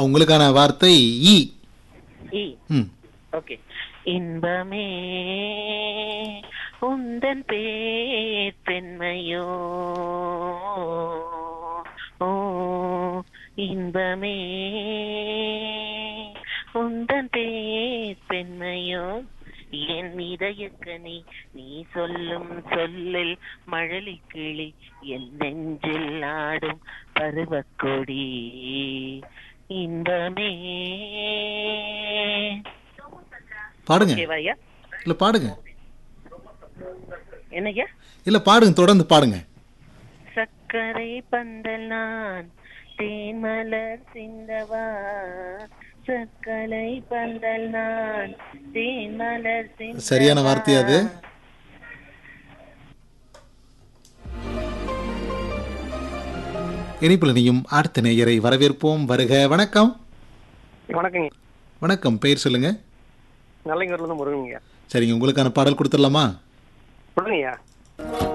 உங்களுக்கான வார்த்தை ஈ இ ம் ஓகே இன்பமே உந்தன் பேர் பெண்மையோ ஓ இன்பமே உந்தன் பேர் பெண்மையோ என் இதயக்கனி நீ சொல்லும் சொல்லில் மழலை கிளி என் நெஞ்சில் ஆடும் பருவக்கொடி இன்பமே பாடுங்க ஓகேவாய்யா இல்லை பாடுங்க என்னய்யா இல்லை பாடுங்க தொடர்ந்து பாடுங்க சர்க்கரை பந்தல் நான் தேன்மலர் சிந்தவா சர்க்கரை பந்தல் நான் தேன்மலர் சிந்தவா சரியான வார்த்தை அது? இனிப்பில் நீயும் அடுத்த நேயரை வரவேற்போம் வருக வணக்கம் வணக்கங்க வணக்கம் பெயர் சொல்லுங்க நல்லங்கூர்ல இருந்து முருகனுங்க சரிங்க உங்களுக்கான பாடல் கொடுத்துடலாமா சொல்லுங்கய்யா